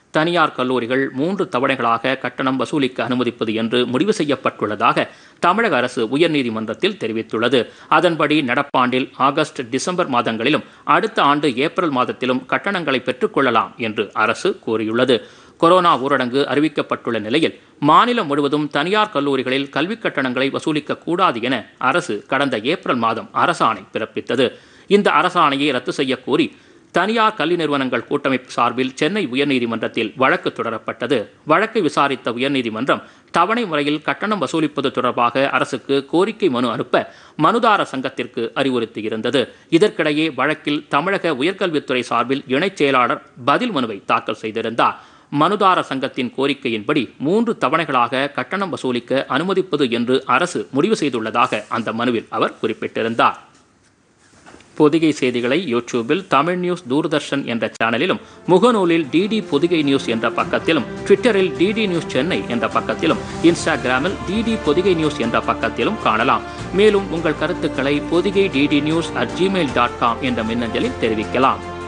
தனியார் கல்லூரிகள் மூன்று தவணைகளாக கட்டணம் வசூலிக்க அனுமதிப்பது என்று முடிவு செய்யப்பட்டுள்ளதாக தமிழக அரசு உயர்நீதிமன்றத்தில் தெரிவித்துள்ளது அதன்படி நடப்பாண்டில் ஆகஸ்ட் டிசம்பர் மாதங்களிலும் அடுத்த ஆண்டு ஏப்ரல் மாதத்திலும் கட்டணங்களை பெற்றுக்கொள்ளலாம் என்று அரசு கூறியுள்ளது கொரோனா ஊரடங்கு அறிவிக்கப்பட்டுள்ள நிலையில் மாநிலம் முழுவதும் தனியார் கல்லூரிகளில் கல்விக் கட்டணங்களை வசூலிக்க கூடாது என அரசு கடந்த ஏப்ரல் மாதம் அரசாணை பிறப்பித்தது இந்த அரசாணையை ரத்து செய்ய கோரி தனியார் கல்வி நிறுவனங்கள் கூட்டமைப்பு சார்பில் சென்னை உயர்நீதிமன்றத்தில் வழக்கு தொடரப்பட்டது வழக்கை விசாரித்த உயர்நீதிமன்றம் தவணை முறையில் கட்டணம் வசூலிப்பது தொடர்பாக அரசுக்கு கோரிக்கை மனு அனுப்ப மனுதார சங்கத்திற்கு அறிவுறுத்தியிருந்தது இதற்கிடையே வழக்கில் தமிழக உயர்கல்வித்துறை சார்பில் இணைச் செயலாளர் பதில் மனுவை தாக்கல் செய்திருந்தார் மனுதார சங்கத்தின் கோரிக்கையின்படி மூன்று தவணைகளாக கட்டணம் வசூலிக்க அனுமதிப்பது என்று அரசு முடிவு செய்துள்ளதாக அந்த மனுவில் அவர் குறிப்பிட்டிருந்தார் பொதிகை செய்திகளை யூடியூபில் தமிழ் நியூஸ் தூர்தர்ஷன் என்ற சேனலிலும் முகநூலில் டிடி பொதிகை நியூஸ் என்ற பக்கத்திலும் ட்விட்டரில் டிடி நியூஸ் சென்னை என்ற பக்கத்திலும் இன்ஸ்டாகிராமில் டிடி பொதிகை நியூஸ் என்ற பக்கத்திலும் காணலாம் மேலும் உங்கள் கருத்துக்களை Podhigai DD news at Gmail dot com என்ற மின்னஞ்சலில் தெரிவிக்கலாம்